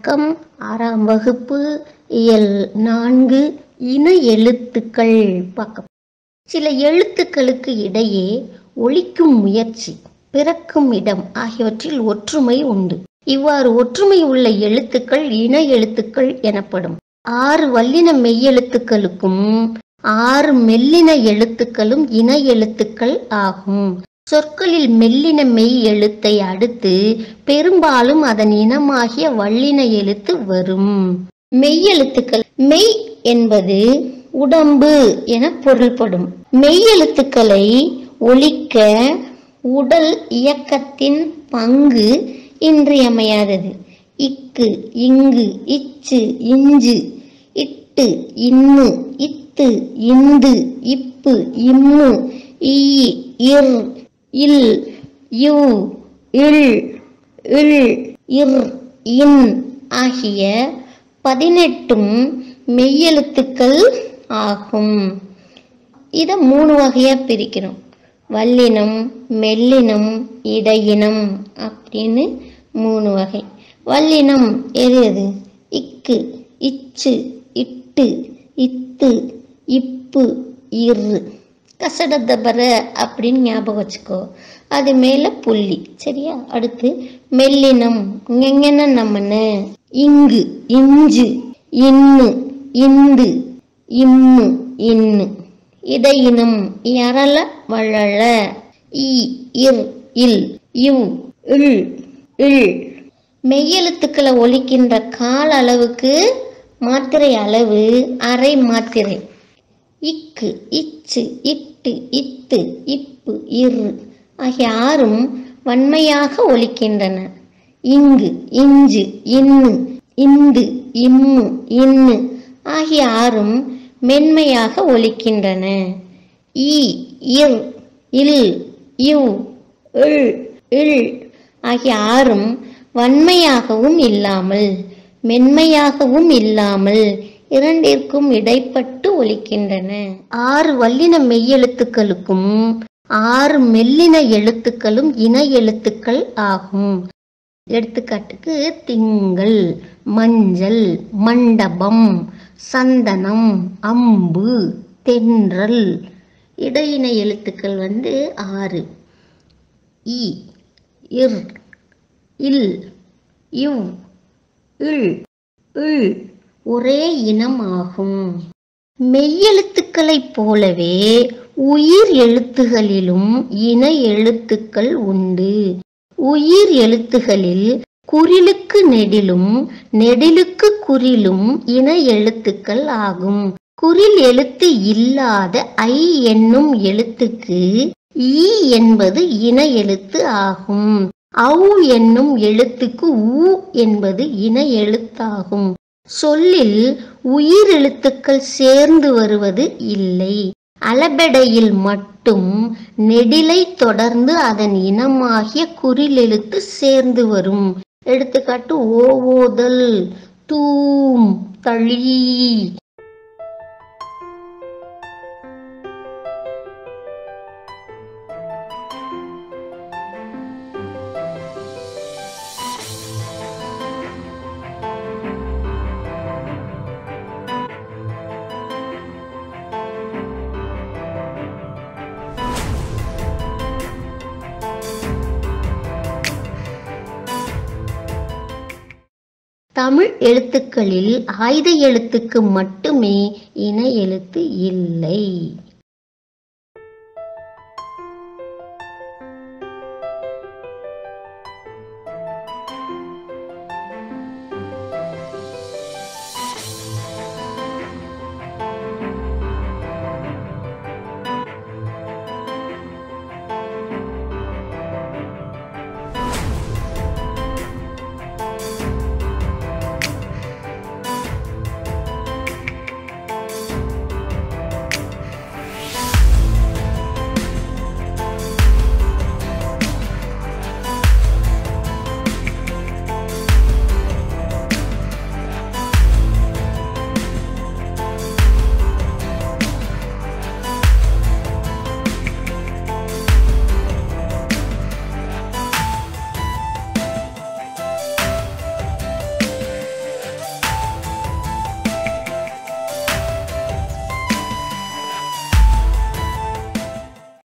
வணக்கம் ஆறாம் வகுப்பு இயல் நான்கு இன எழுத்துக்கள் பார்க்க சில எழுத்துக்களுக்கு இடையே ஒலிக்கும் முயற்சி பிறக்கும் இடம் ஆகியவற்றில் ஒற்றுமை உண்டு இவ்வாறு ஒற்றுமை உள்ள எழுத்துக்கள் இன எழுத்துக்கள் எனப்படும் ஆறு வல்லின மெய்யெழுத்துக்களுக்கும் ஆறு மெல்லின எழுத்துக்களும் இன எழுத்துக்கள் ஆகும் சொற்களில் மெல்லின மெய் எழுத்தை அடுத்து பெரும்பாலும் அதன் இனமாகிய வல்லின எழுத்து வரும் மெய்யெழுத்துக்கள் மெய் என்பது உடம்பு என பொருள்படும் மெய்யெழுத்துக்களை ஒலிக்க உடல் இயக்கத்தின் பங்கு இன்றியமையாதது இக்கு இங்கு இச்சு இஞ்சு இட்டு இன்னு இத்து இந்து இப்பு இம்மு ஈ இர் இல் யு இல் இல் இர் இன் ஆகிய பதினெட்டும் மெய்யெழுத்துக்கள் ஆகும் இதை மூணு வகையாக பிரிக்கிறோம் வல்லினம் மெல்லினம் இடையினம் அப்படின்னு மூணு வகை வல்லினம் எது எது இக்கு இச்சு இட்டு இத்து இப்பு இரு கசடத்தபர அப்படின்னு ஞாபகம் வச்சுக்கோ அது மேலே புள்ளி சரியா அடுத்து மெல்லினம் இங்கெங்கன நம்மன்னு இங்கு இஞ்சு இன்னு இந்து இம்மு இன்னு இடையினம் யரள வழல இ இர் இல் இவ் இல் இல் மெய்யெழுத்துக்களை ஒலிக்கின்ற கால அளவுக்கு மாத்திரை அளவு அரை மாத்திரை இக்கு இச்சு இட்டு இத்து இப்பு இரு ஆகிய ஆறும் வன்மையாக ஒலிக்கின்றன இங்கு இஞ்சு இன்னு இந்து இம்மு இன்னு ஆகிய ஆறும் மென்மையாக ஒலிக்கின்றன ஈ இர் இல் இவ் இல் இல் ஆகிய ஆறும் வன்மையாகவும் இல்லாமல் மென்மையாகவும் இல்லாமல் இரண்டிற்கும் இடைப்பட்டு ஒலிக்கின்றன ஆறு வல்லின மெய்யெழுத்துக்களுக்கும் ஆறு மெல்லின எழுத்துக்களும் இன எழுத்துக்கள் ஆகும் எடுத்துக்காட்டுக்கு திங்கள் மஞ்சள் மண்டபம் சந்தனம் அம்பு தென்றல் இடையின எழுத்துக்கள் வந்து ஆறு இ இர் இல் இவ் இல் இல் ஒரே இனமாகும் மெய்யெழுத்துக்களைப் போலவே உயிர் எழுத்துகளிலும் இன எழுத்துக்கள் உண்டு உயிர் எழுத்துகளில் குறிலுக்கு நெடிலும் நெடிலுக்கு குறிலும் இன எழுத்துக்கள் ஆகும் குறில் எழுத்து இல்லாத ஐ என்னும் எழுத்துக்கு ஈ என்பது இன எழுத்து ஆகும் ஔ என்னும் எழுத்துக்கு உ என்பது இன எழுத்தாகும் சொல்லில் உயிர் எழுத்துக்கள் சேர்ந்து வருவது இல்லை அளபெடையில் மட்டும் நெடிலை தொடர்ந்து அதன் இனமாகிய குறிலெழுத்து சேர்ந்து வரும் எடுத்துக்காட்டு ஓவோதல் தூம் தளி தமிழ் எழுத்துக்களில் ஆயுத எழுத்துக்கு மட்டுமே இன எழுத்து இல்லை